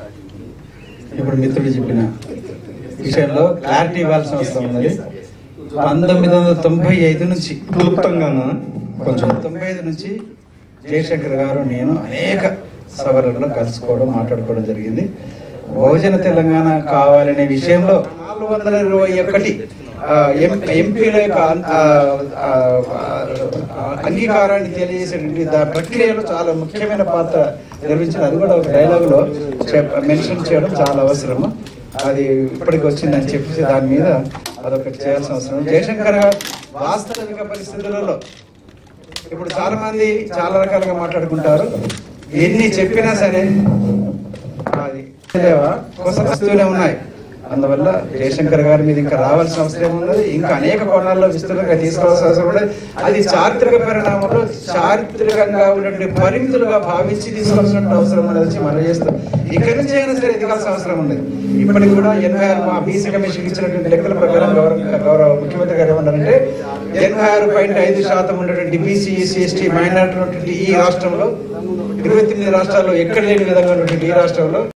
ఇప్పుడు మిత్రుడు చెప్పిన విషయంలో క్లారిటీ ఇవ్వాల్సిన అవసరం ఉన్నది పంతొమ్మిది వందల తొంభై ఐదు నుంచి క్లుప్తంగానా కొంచెం తొంభై ఐదు నుంచి జయశంకర్ గారు నేను అనేక సభలలో కలుసుకోవడం మాట్లాడుకోవడం జరిగింది బహుజన తెలంగాణ కావాలనే విషయంలో నాలుగు వందల ఇరవై ఒకటి ఆ, ఎం- ఎంపీల యొక్క అన్- ఆ, ఆ, ఆ, అంగీకారాన్ని తెలియజేసేటువంటి దా ప్రక్రియలో చాలా ముఖ్యమైన పాత్ర నిర్వహించిన అది కూడా ఒక డైలాగులో చెప్- మెన్షన్ చేయడం చాలా అవసరము అది ఇప్పటికి వచ్చిందని చెప్పేసి దాని మీద అదొకటి చేయాల్సిన అవసరం ఉంది. జయశంకర్ గారు వాస్తవిక పరిస్థితులలో ఇప్పుడు చాలా మంది చాలా రకాలుగా మాట్లాడుకుంటారు ఎన్ని చెప్పినా సరే అది లేవా కోసం వస్తూనే ఉన్నాయి అందువల్ల జయశంకర్ గారి మీద ఇంకా రావాల్సిన అవసరం ఉన్నది ఇంకా అనేక కోణాల్లో విస్తృతంగా తీసుకోవాల్సిన అవసరం ఉన్నది అది చారిత్రక పరిణామంలో చారిత్రకంగా ఉన్నటువంటి పరిమితులుగా భావించి తీసుకోవాల్సిన అవసరం ఉన్నది వచ్చి మనం చేస్తాం ఇక్కడి నుంచి అయినా సరే ఎదగాల్సిన అవసరం ఉంది ఇప్పటికి కూడా ఎనభై ఆరు మా బీసీ కమిషన్ ఇచ్చినటువంటి లెక్కల ప్రకారం గౌరవ గౌరవ ముఖ్యమంత్రి గారు ఏమన్నారంటే ఎనభై ఆరు పాయింట్ ఐదు శాతం ఉన్నటువంటి బీసీ ఎస్సీ ఎస్టీ మైనార్టీ ఉన్నటువంటి ఈ రాష్ట్రంలో ఇరవై తొమ్మిది రాష్ట్రాల్లో ఎక్కడ లేని విధంగా ఉన్నటువంటి ఈ రాష్ట్రంలో